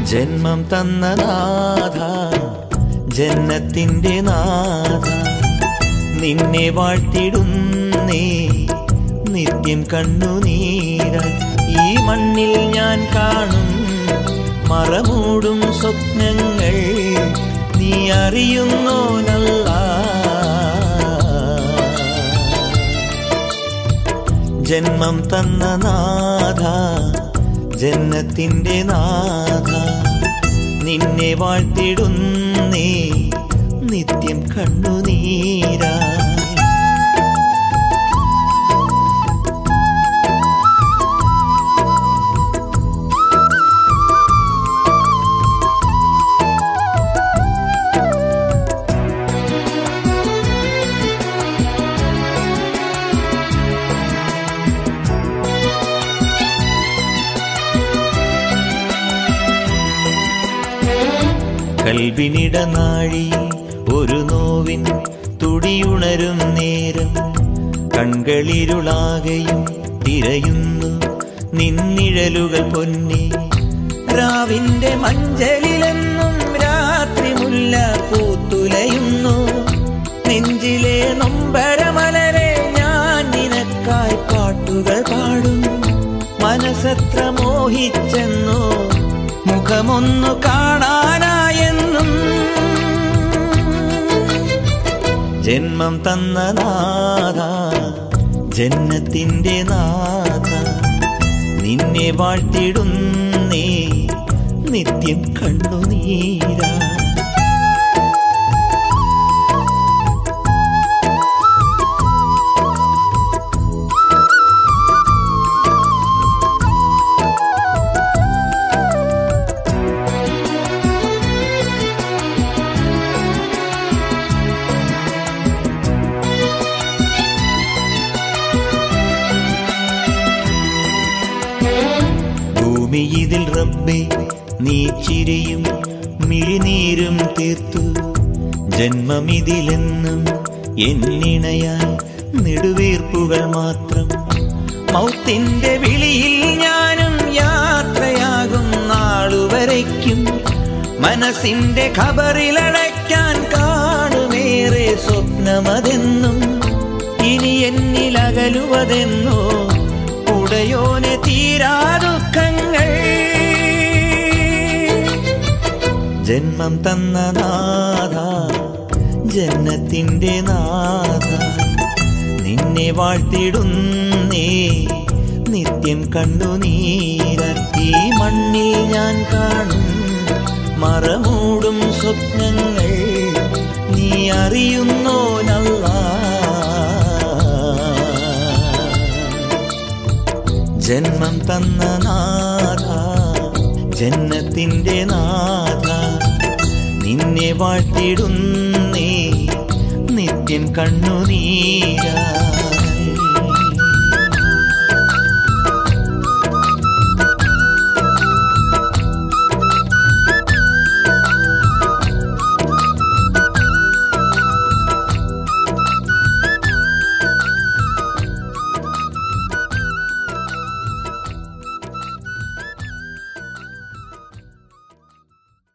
ജന്മം തന്ന നാഥ ജന്നത്തിന്റെ നാഥ നിന്നെ വാഴ്ത്തിടുന്നേ നിത്യം കണ്ണുനീര ഈ മണ്ണിൽ ഞാൻ കാണും മറമൂടും സ്വപ്നങ്ങൾ നീ അറിയുന്നോ നല്ല ജന്മം തന്ന നാഥ ജന്നത്തിന്റെ നാഥ നിന്നെ വാഴ്ത്തിടുന്നേ നിത്യം കണ്ണുനീരാ കൽവിനിട നാഴിയിൽ ഒരു നോവിൻ തുടിയുണരും നേരം കൺകളിരുളാകയും തിരയുന്നു നിന്നിഴലുകൾ പൊന്നി രാവിന്റെ മഞ്ചലിലെന്നും രാത്രി മുല്ല പൂത്തുലയുന്നു നെഞ്ചിലെ നൊമ്പരമലരെ ഞാൻ നിനക്കായി പാട്ടുകൾ പാടും മനസ്സത്ര മോഹിച്ചെന്നോ മുഖമൊന്നു കാണാനായെന്നും ജന്മം തന്ന നാഥ ജന്നത്തിന്റെ നാഥ നിന്നെ വാഴ്ത്തിടുന്നേ നിത്യം കണ്ണുനീരാ ഭൂമിയിതിൽ റബ്ബെ നീ ചിരിയും മിഴിനീരും തീർത്തു ജന്മമിതിലെന്നും എന്നിണയായി നെടുവീർപ്പുകൾ മാത്രം മൗത്തിന്റെ വിളിയിൽ ഞാനും യാത്രയാകും നാളുവരയ്ക്കും മനസ്സിന്റെ ഖബറിലടയ്ക്കാൻ കാണുമേറെ സ്വപ്നമതെന്നും ഇനി എന്നിലകലുവതെന്നോ ഉടയോനെ തീരാ ദുഃഖങ്ങൾ ജന്മം തന്ന നാഥ ജന്നത്തിന്റെ നാഥ നിന്നെ വാഴ്ത്തിടുന്നേ നിത്യം കണ്ണുനീര ഈ മണ്ണിൽ ഞാൻ കാണും മറമൂടും സ്വപ്നങ്ങൾ നീ അറിയുന്നോ നല്ല ജന്മം തന്ന നാഥ ജന്നത്തിന്റെ നാഥ നിന്നെ വാഴ്ത്തിടുന്നേ നിത്യം കണ്ണുനീരാ